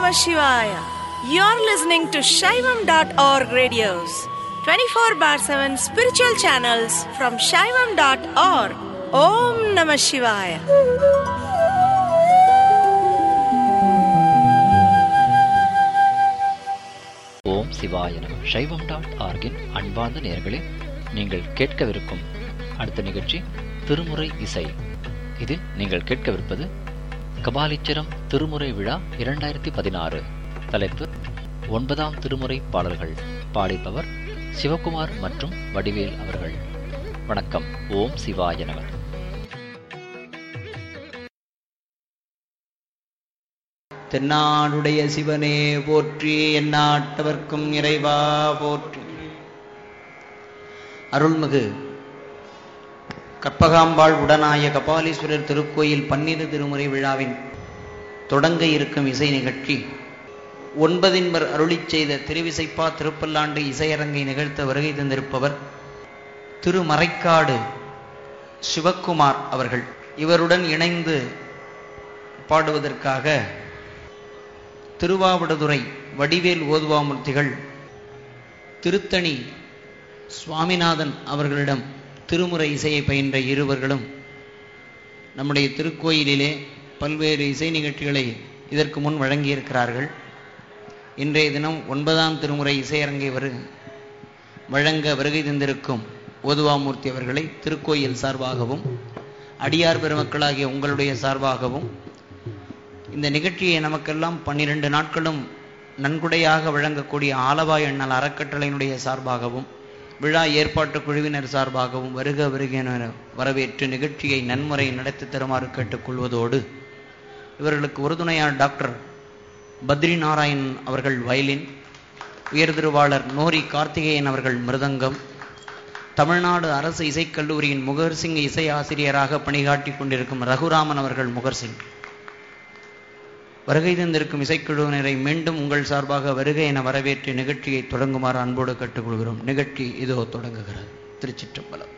Namah Shivaya. You're listening to Shaivam.org radios, 24 bar 7 spiritual channels from Shaivam.org. Om Namah Shivaya. ஓம் சிவாய நம சைவம் dot ஆர்கின் அன்பார்ந்த நேயர்களே நீங்கள் கேட்கவிருக்கும் அடுத்த நிகழ்ச்சி திருமுறை இசை இதில் நீங்கள் கேட்கவிருப்பது கபாலீச்சரம் திருமுறை விழா இரண்டாயிரத்தி பதினாறு தலைப்பு ஒன்பதாம் திருமுறை பாடல்கள் பாடிப்பவர் சிவகுமார் மற்றும் வடிவேல் அவர்கள் வணக்கம் ஓம் சிவாய நம தென்னாடுடைய சிவனே போற்றி எந்நாட்டவர்க்கும் இறைவா போற்றி அருள்மிகு கற்பகாம்பாள் உடனாய கபாலீஸ்வரர் திருக்கோயில் பன்னிரு திருமுறை விழாவின் தொடங்க இருக்கும் இசை நிகழ்ச்சி ஒன்பதின்பர் அருளிச் செய்த திருவிசைப்பா திருப்பல்லாண்டு இசையரங்கை நிகழ்த்த வருகை தந்திருப்பவர் திருமறைக்காடு சிவக்குமார் அவர்கள் இவருடன் இணைந்து பாடுவதற்காக திருவாவடுதுறை வடிவேல் ஓதுவாமூர்த்திகள் திருத்தணி சுவாமிநாதன் அவர்களிடம் திருமுறை இசையை பயின்ற இருவர்களும் நம்முடைய திருக்கோயிலிலே பல்வேறு இசை நிகழ்ச்சிகளை இதற்கு முன் வழங்கியிருக்கிறார்கள் இன்றைய தினம் ஒன்பதாம் திருமுறை இசையரங்கை வரு வழங்க வருகை தந்திருக்கும் ஓதுவாமூர்த்தி அவர்களை திருக்கோயில் சார்பாகவும் அடியார் பெருமக்களாகிய உங்களுடைய சார்பாகவும் இந்த நிகழ்ச்சியை நமக்கெல்லாம் பன்னிரண்டு நாட்களும் நன்கொடையாக வழங்கக்கூடிய ஆலவாய் அண்ணல் அறக்கட்டளையினுடைய சார்பாகவும் விழா ஏற்பாட்டு குழுவினர் சார்பாகவும் வருக வருக என வரவேற்று நிகழ்ச்சியை நன்முறை நடத்தி தருமாறு கேட்டுக்கொள்வதோடு இவர்களுக்கு உறுதுணையார் டாக்டர் பத்ரி நாராயணன் அவர்கள் வயலின் உயர்திருவாளர் நோரி கார்த்திகேயன் அவர்கள் மிருதங்கம் தமிழ்நாடு அரசு இசைக்கல்லூரியின் முகர்சிங் இசை ஆசிரியராக பணிகாட்டி கொண்டிருக்கும் ரகுராமன் அவர்கள் முகர்சிங் வருகை தந்திருக்கும் இசைக்குழுவினரை மீண்டும் உங்கள் சார்பாக வருகை என வரவேற்று நிகழ்ச்சியை தொடங்குமாறு அன்போடு கேட்டுக்கொள்கிறோம் நிகழ்ச்சி இதோ தொடங்குகிறது திருச்சிற்றம்பலம்